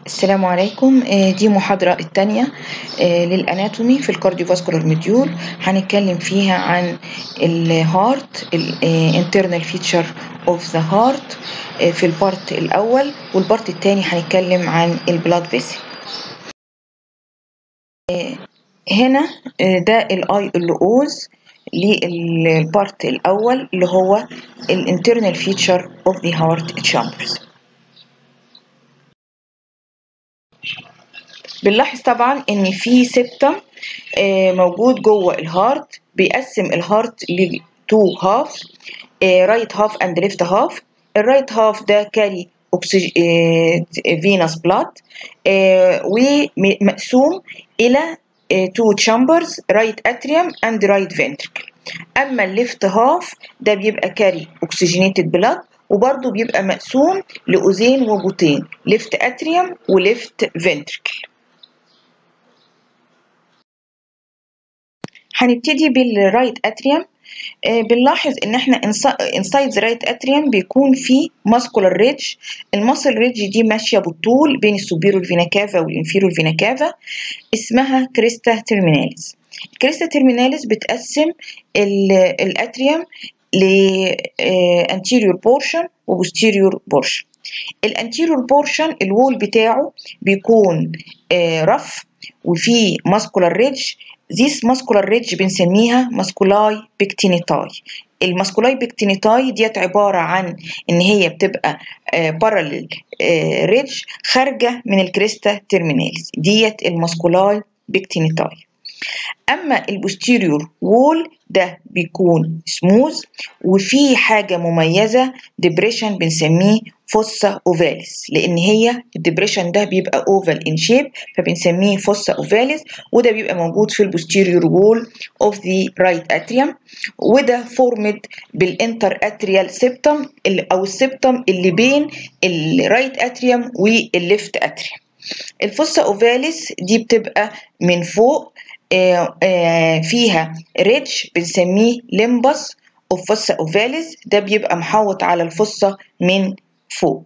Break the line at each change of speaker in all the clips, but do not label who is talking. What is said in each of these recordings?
السلام عليكم آه، دي محاضرة التانية آه، للأناتومي في الكارديوفاسكولار مديول هنتكلم فيها عن الهارت الانترنال فيتشر اوف ذا هارت في البارت الأول والبارت التاني هنتكلم عن البلاد فيسل هنا آه، ده الاي ال اوز للبارت الأول اللي هو الانترنال فيتشر اوف ذا هارت تشامبرز بنلاحظ طبعا ان في سيبتم موجود جوه الهارت بيقسم الهارت لتو هاف رايت هاف اند ليفت هاف الرايت هاف ده كاري فينوس بلاد ومقسوم الى تو تشامبرز رايت اتريوم اند رايت فنتركل اما الليفت هاف ده بيبقى كاري اوكسجينيتد بلاد وبرضه بيبقى مقسوم لأذين وجوتين ليفت اتريوم وليفت فنتركل هنبتدي بالرايت اتريوم آه بنلاحظ ان احنا انسايد ذا رايت اتريوم بيكون في ماسكولار ريدج الماسل ريدج دي ماشيه بالطول بين السوبيرو فينا كافا والانفيرو فينا كافا اسمها كريستا تيرميناليس الكريستا تيرميناليس بتقسم الاتريوم ل anterior portion و posterior portion الانتيريور بورشن الوول بتاعه بيكون رف وفيه ماسكولار ريدج ذيس ماسكولار ريدج بنسميها ماسكولاي بيكتينيتاي الماسكولاي بيكتينيتاي ديت عبارة عن ان هي بتبقى باراليل ريدج خارجة من الكريستا تيرميناليز ديت الماسكولاي بيكتينيتاي اما البوستيريور وول ده بيكون سموز وفي حاجة مميزة ديبريشن بنسميه فوسا اوفاليس لان هي الديبريشن ده بيبقى اوفال ان شيب فبنسميه فوسا اوفاليس وده بيبقى موجود في البوستيريور وول اوف ذا رايت اتريوم وده فورمد بالانتر اتريال سيبتم او السيبتم اللي بين الرايت اتريوم والليفت اتريوم الفوسا اوفاليس دي بتبقى من فوق آآ آآ فيها ريدج بنسميه ليمبس اوف فوسا اوفاليس ده بيبقى محوط على الفصة من فوق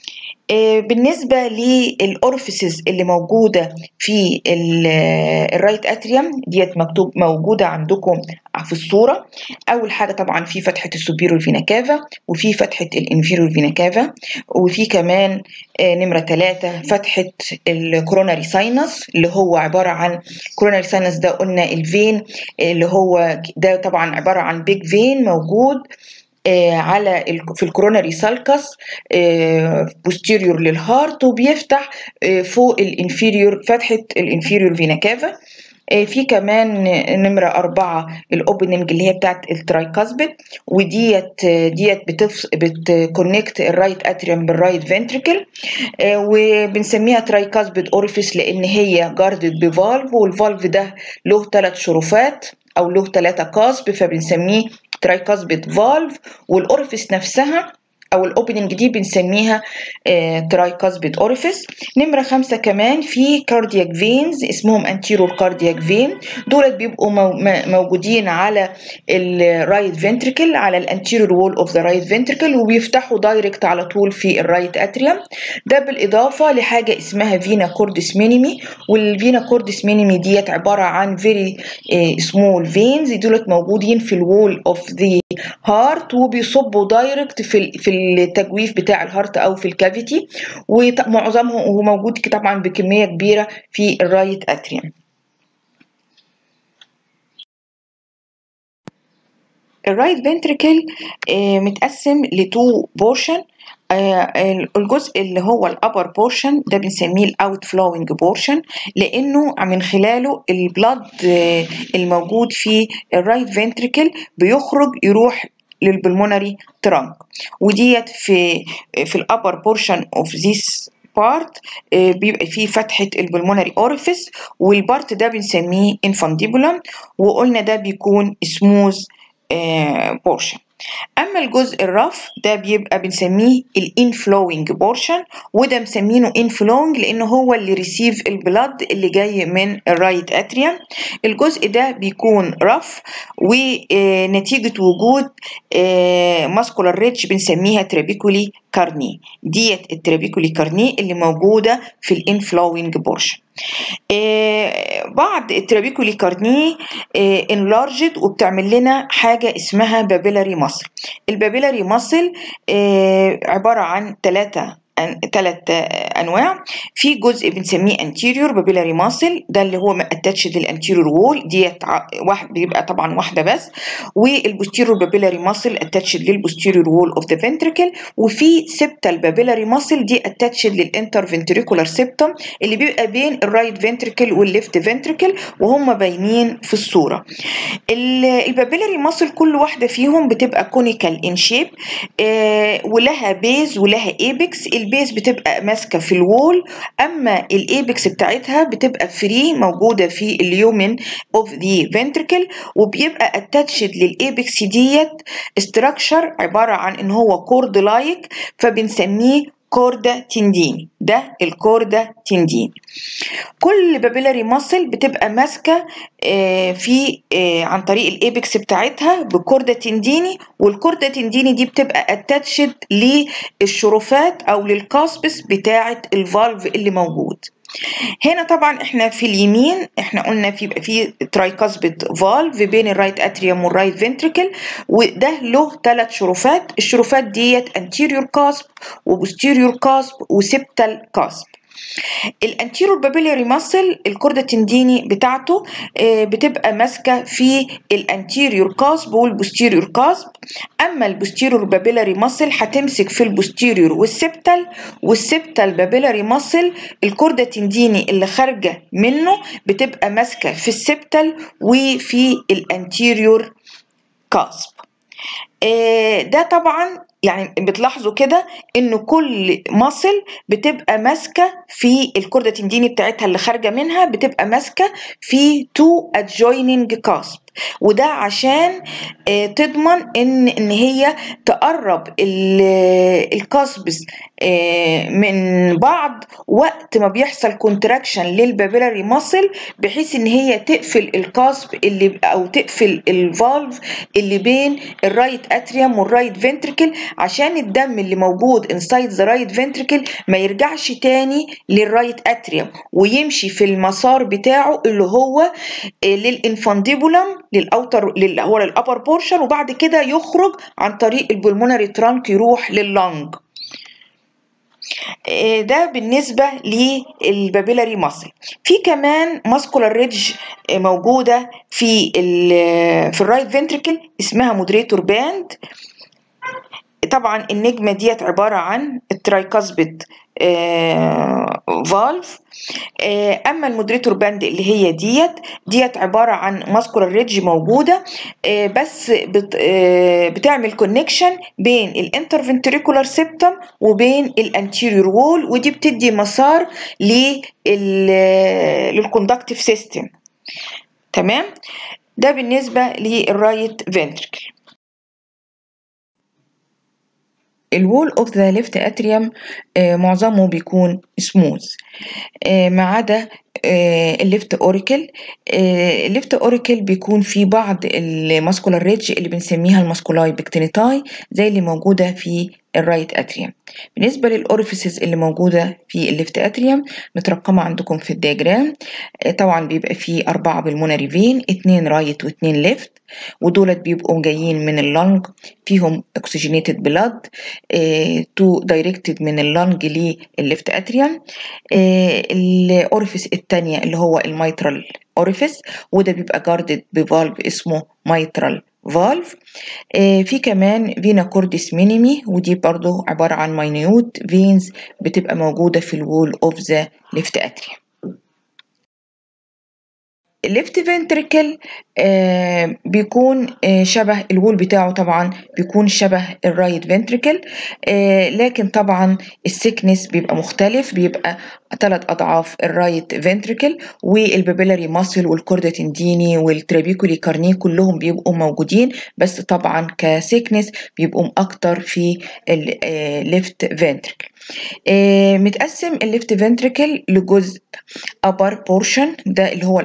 بالنسبة للأورفيسز اللي موجودة في الرايت اتريوم ديت مكتوب موجودة عندكم في الصورة أول حاجة طبعا في فتحة السوبيرو فينا كافا وفي فتحة الانفيرو فينا كافا وفي كمان نمرة ثلاثة فتحة الكوروناري ساينس اللي هو عبارة عن كوروناري ساينس ده قلنا الفين اللي هو ده طبعا عبارة عن بيج فين موجود آه على في الكوروناري سالكس آه بوستيريور للهارت وبيفتح آه فوق الانفيريور فتحة الانفيريور فينا كافا في كمان نمرة أربعة الأوبننج اللي هي بتاعت الترايكاسبيد وديت ديت بتفص بتكونكت الرايت اتريوم بالرايت فنتريكل وبنسميها ترايكاسبيد اوريفيس لأن هي جاردد بفالف والفالف ده له ثلاث شرفات أو له ثلاثة كاسب فبنسميه ترايكاسبيد فالف والأوريفيس نفسها او الاوبننج دي بنسميها ترايكاسبيد اوريفيس نمره خمسة كمان في كاردياك فينز اسمهم انتيرور كاردياك فين دولت بيبقوا موجودين على الرايت فنتريكل على الانتيرور وول اوف ذا رايت فنتريكل وبيفتحوا دايركت على طول في الرايت اتريوم ده بالاضافه لحاجه اسمها فينا كوردس مينيمي والفينا كوردس مينيمي ديت عباره عن فيري سمول فينز دولت موجودين في الوول اوف ذا هارت وبيصبوا دايركت في في التجويف بتاع الهارت او في الكافيتي ومعظمهم هو موجود طبعا بكميه كبيره في الرايت اتريوم الرايت فنتريكل متقسم لتو بورشن الجزء اللي هو الابر بورشن ده بنسميه الاوت فلوينج بورشن لانه من خلاله البلاد الموجود في الرايت فنتريكل بيخرج يروح للبلمونري ترانك وديت في في الابر بورشن اوف ذيس بارت بيبقى فيه فتحة البلمونري اوريفيس والبارت ده بنسميه انفانديبولم وقلنا ده بيكون سموز بورشن اما الجزء الرف ده بيبقى بنسميه الانفلوينج بورشن وده مسمينه انفلوينج لانه هو اللي ريسيف البلد اللي جاي من الرايت اتريوم الجزء ده بيكون رف ونتيجة وجود ماسكولار ريتش بنسميها ترابيكولي كارني ديت الترابيكولي كارني اللي موجودة في الانفلوينج بورشن آه بعض الترابيكولي كارني آه انلارجد وبتعمل لنا حاجة اسمها بابيلاري ماسل البابيلاري ماسل آه عبارة عن ثلاثة ثلاث انواع في جزء بنسميه anterior papillary muscle ده اللي هو اتاتشد للانتيريور وول ديت واحد بيبقى طبعا واحده بس والبوستيريور papillary muscle اتاتشد للبوستيريور وول اوف ذا ventricle وفي septal papillary muscle دي اتاتشد للانترفنتريكولار سيبتم اللي بيبقى بين الرايت فنتريكل والليفت فنتريكل وهم باينين في الصوره البابيلاري ماسل كل واحده فيهم بتبقى كونيكال ان شيب ولها بيز ولها ايبكس البيز بتبقى ماسكه في الوول اما الايبكس بتاعتها بتبقى فري موجوده في اليومن اوف ذا فنتركل وبيبقى اتاتشد للايبكس ديت استراكشر عباره عن ان هو كورد لايك فبنسميه كوردا تنديني ده الكوردا تنديني كل بابيلاري ماسل بتبقى ماسكه في عن طريق الايبكس بتاعتها بكوردا تنديني والكوردا تنديني دي بتبقى اتاتشد للشرفات او للكاسبس بتاعه الفالف اللي موجود هنا طبعا احنا في اليمين احنا قلنا في يبقى في ترايكاسبيد فالف بين الرايت اتريوم والرايت فنتريكل وده له ثلاث شرفات الشرفات ديت انتيريور كاسب وبوستيريور كاسب وسبتال كاسب الانتيرور بابيلاري ماسل الكرده التنديني بتاعته بتبقى ماسكه في الانتيريور كاسب والبوستيريور كاسب اما البوستيريور بابيلاري ماسل هتمسك في البوستيريور والسبتال والسبتال بابيلاري ماسل الكرده التنديني اللي خارجه منه بتبقى ماسكه في السبتال وفي الانتيريور كاسب ده طبعا يعني بتلاحظوا كده ان كل ماسل بتبقى ماسكه في الكرده التنديني بتاعتها اللي خارجه منها بتبقى ماسكه في تو adjoining كاسب وده عشان تضمن ان ان هي تقرب الكاسبس من بعض وقت ما بيحصل كونتراكشن للبابيلاري ماسل بحيث ان هي تقفل الكاسب اللي او تقفل الفالف اللي بين الرايت اتريوم والرايت فنتريكل عشان الدم اللي موجود انسايد ذا رايت فنتريكل ما يرجعش تاني للرايت اتريوم ويمشي في المسار بتاعه اللي هو للانفانديبولم للاوتر اللي هو للابر بورشن وبعد كده يخرج عن طريق البلمونري ترانك يروح لللنج ده بالنسبة للبابيلاري ماسل في كمان ماسكولار ريدج موجودة في ال في الرايت فنتريكل اسمها مودريتور باند طبعا النجمة ديت عبارة عن الترايكاسبيد فالف اما المودريتور باند اللي هي ديت ديت عباره عن ماسكولار ريدج موجوده بس بتعمل كونكشن بين الانترفنتريكولار سيبتم وبين الانتيريور وول ودي بتدي مسار للكوندكتيف سيستم تمام ده بالنسبه للرايت فنتركل الوول اوف ذا ليفت اتريوم معظمه بيكون سموث ما عدا الليفت اوريكل الليفت اوريكل بيكون في بعض الماسكولار ريدج اللي بنسميها الماسكولاي بكتينيتاي زي اللي موجوده في الرايت اتريوم بالنسبه للاوريفيسز اللي موجوده في الليفت اتريوم مترقمه عندكم في الدياجرام طبعا بيبقى فيه أربعة بالمونري فين اتنين رايت واتنين ليفت ودولت بيبقوا جايين من اللنج فيهم اكسجينيتد بلاد تو دايركتد من اللنج للليفت اتريوم الاوريفيس الثانيه اللي هو الميترال اوريفيس وده بيبقى جاردد بفالف اسمه ميترال فالف في كمان فينا كورديس مينيمي ودي برضو عبارة عن ماينيوت فينز بتبقى موجودة في الوول اوف ذا ليفت اتريوم الليفت فنتريكل آه بيكون آه شبه الوول بتاعه طبعا بيكون شبه الرايت فنتريكل آه لكن طبعا السكنس بيبقى مختلف بيبقى ثلاث اضعاف الرايت فنتريكل والبابيلاري ماسل والكوردا تنديني والترابيكولي كارني كلهم بيبقوا موجودين بس طبعا كسكنس بيبقوا اكتر في الليفت فنتريكل متقسم الليفت فنتريكل لجزء upper portion ده اللي هو الاوت فلو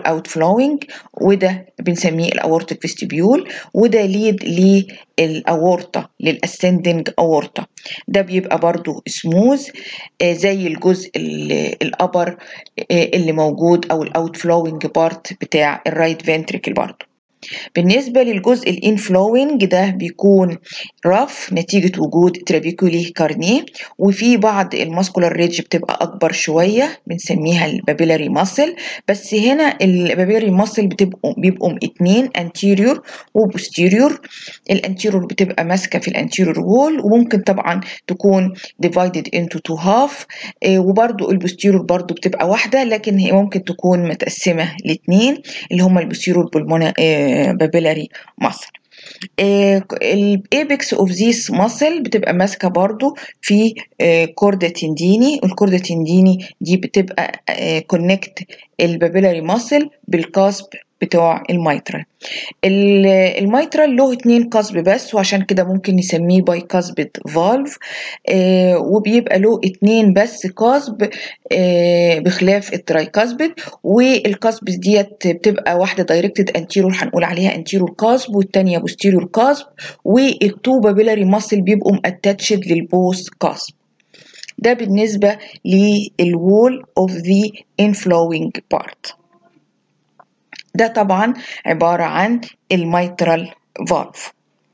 flowing وده بنسميه الاورتيك فيستيبيول وده ليد للاورطه للاسندنج اورطه ده بيبقى برضو سموز زي الجزء الابر اللي موجود او الاوت فلوينج بارت بتاع الرايت فنتريكل برضو بالنسبة للجزء الانفلوينج ده بيكون رف نتيجة وجود ترابيكولي كارنيه وفي بعض الماسكولار ريدج بتبقى أكبر شوية بنسميها البابيلاري ماسل بس هنا البابيلاري ماسل بتبقوا بيبقوا اتنين anterior وبوستيريور الانتيريور بتبقى ماسكة في الانتيريور وول وممكن طبعا تكون divided into two half وبرضو البوستيريور برضو بتبقى واحدة لكن هي ممكن تكون متقسمة لاتنين اللي هما البوستيريور بالمونا بابيلاري ماسل الابيكس اوف ذيس ماسل بتبقى ماسكه برضو في كوردا تنديني الكوردا تنديني دي بتبقى كونكت البابيلاري ماسل بالكاسب بتوع الميترال الميترال له اتنين قصب بس وعشان كده ممكن نسميه باي كاسبت فالف آه وبيبقى له اتنين بس قصب آه بخلاف التراي كاسبت والقصب ديت بتبقى واحده دايركتد انتيرور هنقول عليها انتيرور قصب والتانيه بوستيرور قصب والتو بابيلاري ماسل بيبقوا اتاتشد للبوث قصب ده بالنسبه للوول اوف ذا inflowing بارت ده طبعا عبارة عن الميترال فالف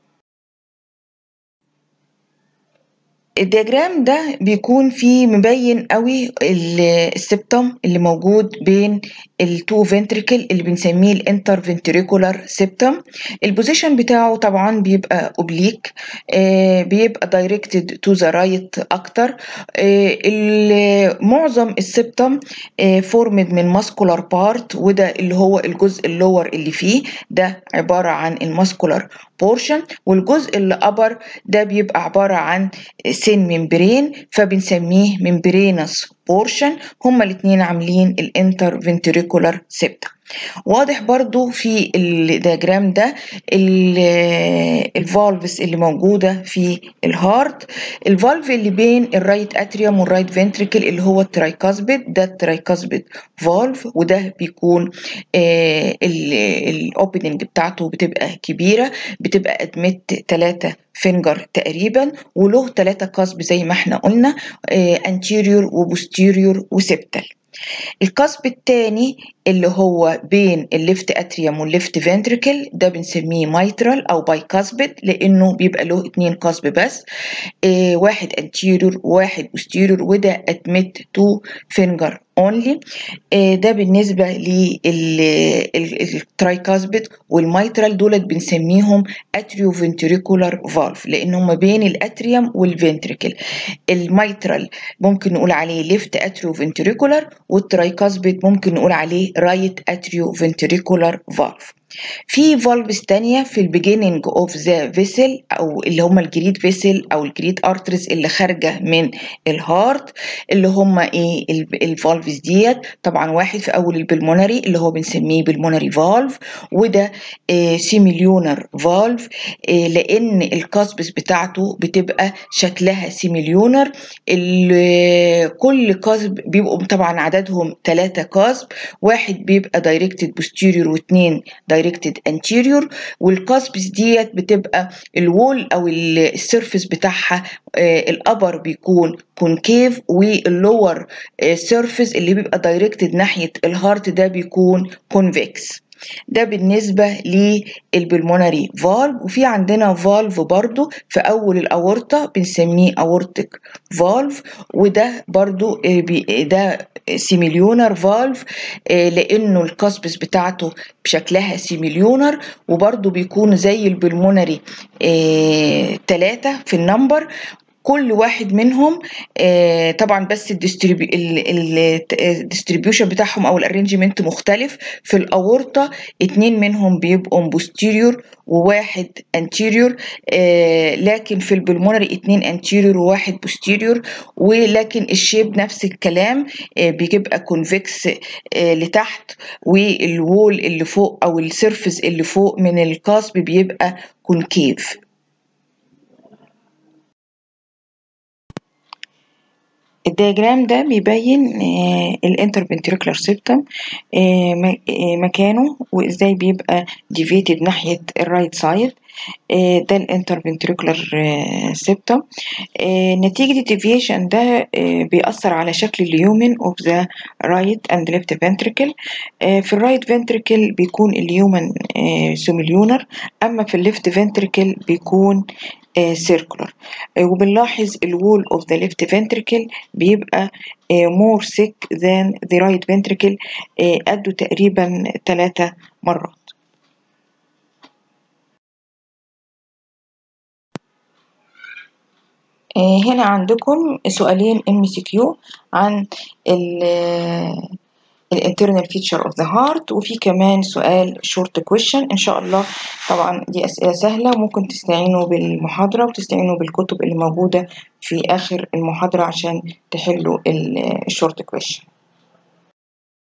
الدياجرام ده بيكون فيه مبين قوي السبتم اللي موجود بين التو فنتريكل اللي بنسميه الانتر فنتريكولار سبتم البوزيشن بتاعه طبعا بيبقى اوبليك آه بيبقى دايركتد تو ذا رايت اكتر آه معظم السبتم آه فورمد من ماسكولار بارت وده اللي هو الجزء اللور اللي فيه ده عباره عن الماسكولار بورشن والجزء اللي ابر ده بيبقى عباره عن سن ممبرين فبنسميه ممبرينس بورشن هما الاتنين عاملين الانتر فنتريكولار سيبتا واضح برضو في الدياجرام ده الفالفز اللي موجودة في الهارت الفالف اللي بين الرايت اتريوم والرايت فنتريكل اللي هو الترايكاسبيد ده الترايكاسبيد فالف وده بيكون الاوبننج بتاعته بتبقى كبيرة بتبقى ادمت 3 فينجر تقريبا وله 3 قصب زي ما احنا قلنا انتيريور وبوستيريور وسبتال القصب الثاني اللي هو بين الليفت اتريوم والليفت فنتريكل ده بنسميه مايترال او باي كاسبت لانه بيبقى له اتنين قصب بس اه واحد انتيريور وواحد بوستيريور وده ادمت تو فينجر اونلي اه ده بالنسبه للترايكاسبت والمايترال دولت بنسميهم اتريو فنتريكولار فالف لان هم بين الاتريوم والفنتريكل المايترال ممكن نقول عليه ليفت اتريو فنتريكولار والترايكاسبت ممكن نقول عليه رايت اتريو فنتريكولار فالف في فالفز تانية في البيجيننج اوف ذا فيسل او اللي هم الجريد فيسل او الجريد ارترز اللي خارجه من الهارت اللي هم ايه الفالفز ديت طبعا واحد في اول البلمونري اللي هو بنسميه بلمونري فالف وده إيه سيميليونر فالف إيه لان الكاسبس بتاعته بتبقى شكلها سيميليونر كل كاسب بيبقوا طبعا عددهم ثلاثة كاسب واحد بيبقى دايركتد بوستيريور واثنين دايركتد انتيريور والكاسبس ديت بتبقى الوول او السيرفيس بتاعها الابر بيكون كونكيف واللور سيرفيس اللي بيبقى دايركتد ناحيه الهارت ده بيكون كونفكس ده بالنسبة للبلمونري فالف وفي عندنا فالف برضو في أول الأورطة بنسميه أورتك فالف وده برضو ده سيميليونر فالف لأنه الكاسبس بتاعته بشكلها سيميليونر وبرضو بيكون زي البلمونري تلاتة في النمبر كل واحد منهم آه طبعا بس الديستريبيوشن بتاعهم او الارينجمنت مختلف في الاورطه اتنين منهم بيبقوا بوستيريور وواحد انتيريور آه لكن في البلمونري اتنين انتيريور وواحد بوستيريور ولكن الشيب نفس الكلام آه بيبقى كونفكس لتحت والوول اللي فوق او السيرفس اللي فوق من الكاسب بيبقى كونكيف الدياجرام ده بيبين الانترفنتريكولار سيبتم مكانه وازاي بيبقى ديفيتد ناحية الرايت سايد ده الانترفنتريكولار سيبتم نتيجة الديفيشن ده بيأثر على شكل اليومن اوف ذا رايت اند ليفت فنتريكل في الرايت فنتريكل بيكون اليومن سيميليونر اما في الليفت فنتريكل بيكون سيركولر وبنلاحظ الوول اوف ذا ليفت فنتريكل بيبقى more thick than the right ventricle قده تقريبا ثلاثة مرات هنا عندكم سؤالين ام سي كيو عن الانترنال فيتشر اوف ذا هارت وفي كمان سؤال شورت كويشن ان شاء الله طبعا دي اسئله سهله ممكن تستعينوا بالمحاضره وتستعينوا بالكتب اللي موجوده في اخر المحاضره عشان تحلوا الشورت كويشن